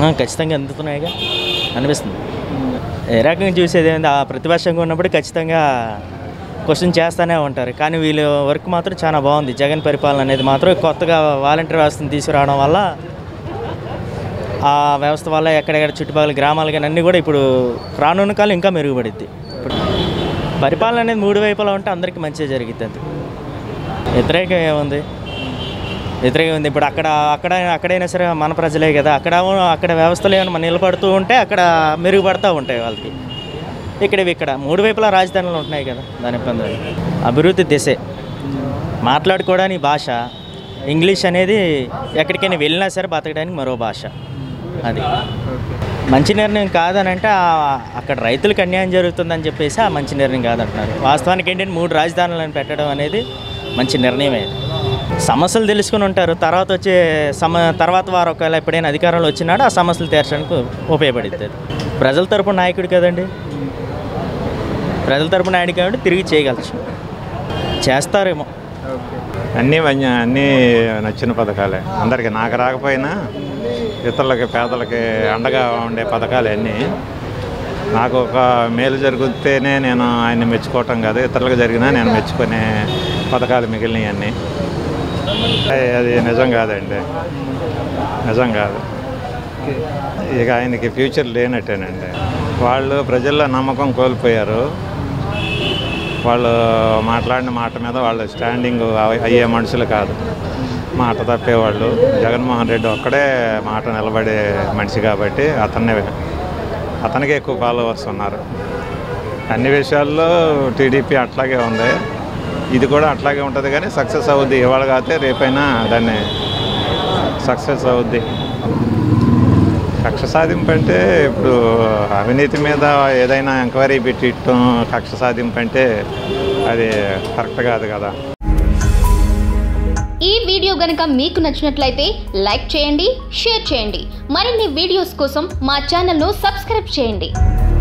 ఆ, ఖచ్చితంగా అందుతున్నాయిగా అనిపిస్తుంది ఏ రకంగా చూసేది ఏంది ఆ ప్రతిపక్షంగా ఉన్నప్పుడు ఖచ్చితంగా క్వశ్చన్ చేస్తూనే ఉంటారు కానీ వీళ్ళ వర్క్ మాత్రం చాలా బాగుంది జగన్ పరిపాలన అనేది మాత్రం కొత్తగా వాలంటీర్ వ్యవస్థను తీసుకురావడం వల్ల ఆ వ్యవస్థ వల్ల ఎక్కడెక్కడ చుట్టుపక్కల గ్రామాలు కానీ అన్నీ కూడా ఇప్పుడు రానున్న కాలం ఇంకా మెరుగుపడుద్ది ఇప్పుడు పరిపాలన అనేది మూడు వైపులా ఉంటే అందరికీ మంచిగా జరుగుతుంది వ్యతిరేకం ఏముంది వ్యతిరేకం ఉంది ఇప్పుడు అక్కడ అక్కడ అక్కడైనా సరే మన ప్రజలే కదా అక్కడ అక్కడ వ్యవస్థలు ఏమైనా నిలబడుతూ ఉంటే అక్కడ మెరుగుపడుతూ ఉంటాయి వాళ్ళకి ఇక్కడ ఇవి ఇక్కడ మూడు వైపులా రాజధానులు ఉంటున్నాయి కదా దాని ఇబ్బంది లేదు. అభివృద్ధి దిశే మాట్లాడుకోవడానికి భాష ఇంగ్లీష్ అనేది ఎక్కడికైనా వెళ్ళినా సరే బతకడానికి మరో భాష అది మంచి నిర్ణయం కాదని అంటే ఆ- అక్కడ రైతులకు అన్యాయం జరుగుతుందని చెప్పేసి ఆ మంచి నిర్ణయం కాదంటున్నారు వాస్తవానికి ఏంటంటే మూడు రాజధానులను పెట్టడం అనేది మంచి నిర్ణయమే సమస్యలు తెలుసుకుని ఉంటారు తర్వాత వచ్చే సమ తర్వాత వారు ఒకవేళ ఎప్పుడైనా అధికారంలో వచ్చినాడు ఆ సమస్యలు తీర్చడానికి ఉపయోగపడుతుంది ప్రజల తరపున నాయకుడు కదండి ప్రజల తరపున నాయకుడు కాబట్టి తిరిగి చేయగలచ్చు చేస్తారేమో అన్నీ మంచి అన్నీ నచ్చిన పథకాలే అందరికీ నాకు రాకపోయినా ఇతరులకి పేదలకి అండగా ఉండే పథకాలు అన్నీ నాకు ఒక మేలు జరిగితేనే నేను ఆయన్ని మెచ్చుకోవటం కాదు ఇతరులకు జరిగినా నేను మెచ్చుకునే పథకాలు మిగిలినవి అన్నీ అది- అది నిజం కాదండి నిజం కాదు ఇక ఆయనకి ఫ్యూచర్ లేనట్టేనండి వాళ్ళు ప్రజల్లో నమ్మకం కోల్పోయారు వాళ్ళు మాట్లాడిన మాట మీద వాళ్ళు స్టాండింగ్ అవ- అయ్యే మనుషులు కాదు మాట తప్పేవాళ్ళు జగన్మోహన్ రెడ్డి ఒక్కడే మాట నిలబడే మనిషి కాబట్టి అతన్నే అతనికి ఎక్కువ ఫాలోవర్స్ ఉన్నారు అన్ని విషయాల్లో టీడీపీ అట్లాగే ఉంది ఇది కూడా అట్లాగే ఉంటుంది కానీ సక్సెస్ అవుద్ది ఇవాళ కాకపోతే రేపైనా దాన్ని సక్సెస్ అవుద్ది కక్ష సాధింపు అంటే ఇప్పుడు అవినీతి మీద ఏదైనా ఎంక్వైరీ పెట్టిట్టం కక్ష సాధింపు అంటే అది కరెక్ట్ కాదు కదా ఈ వీడియో గనుక మీకు నచ్చినట్లయితే లైక్ చేయండి షేర్ చేయండి మరిన్ని వీడియోస్ కోసం మా ఛానల్ను సబ్స్క్రైబ్ చేయండి